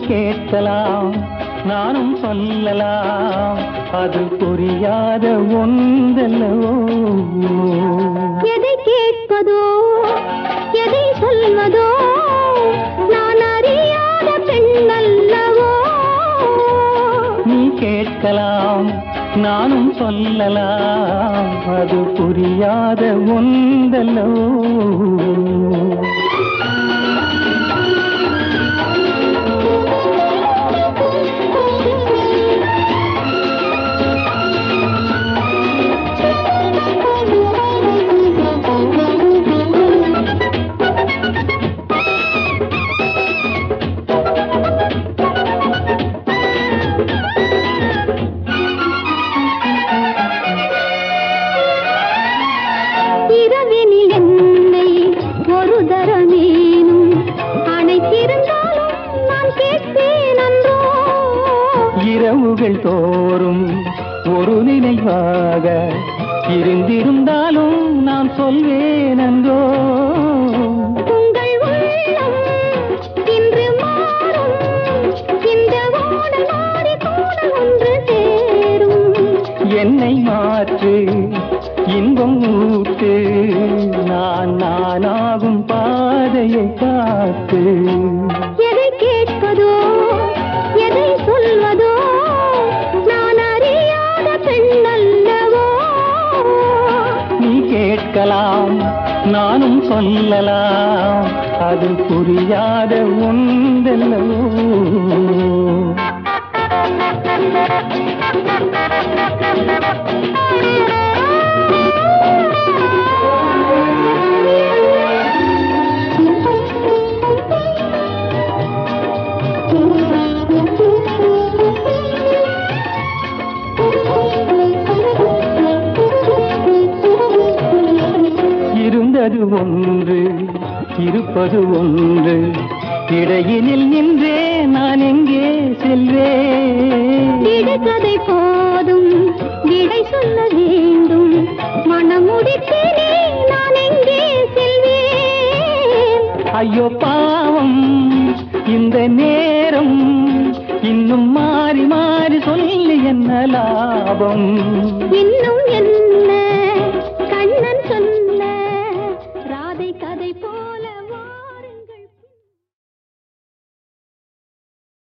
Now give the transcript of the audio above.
கேட்கலாம் நானும் சொல்லலாம் அது புரியாத ஒன்றல்லவோ எதை கேட்பதோ எதை சொல்வதோ நான் அறியாத பெண் அல்லவோ நீ கேட்கலாம் நானும் சொல்லலாம் அது புரியாத ஒன்றல்லவோ இரவினில் என்னை ஒரு தரமேனும் அணைத்திருந்தாலும் நான் கேட்பேன் அன்றோ இரவுகள் தோறும் ஒரு நினைவாக இருந்திருந்தாலும் நான் சொல்வேன் என்றோ உங்கள் உள்ளம் இன்று மாறும் இந்த ஓட மாறி கூட ஒன்று சேரும் என்னை மாற்று இன்பம் ஊட்டு நான் நானாகும் பாதையை காத்து எதை கேட்பதோ எதை சொல்வதோ நான் அறியாத பெண் அல்லவோ நீ கேட்கலாம் நானும் சொல்லலாம் அது புரியாத ஒன்றல்லவோ இருந்தது ஒன்று இருப்பது ஒன்று இடையினில் நின்றே நான் எங்கே செல்வேன் விடுகதை போதும் விடை சொல்ல வேண்டும் மனமுடித்தேனே நான் எங்கே செல்வேன் ஐயோ பாவம் இந்த நேரம் இன்னும் மாறி மாறி சொல்லி என்ன லாபம் என்ன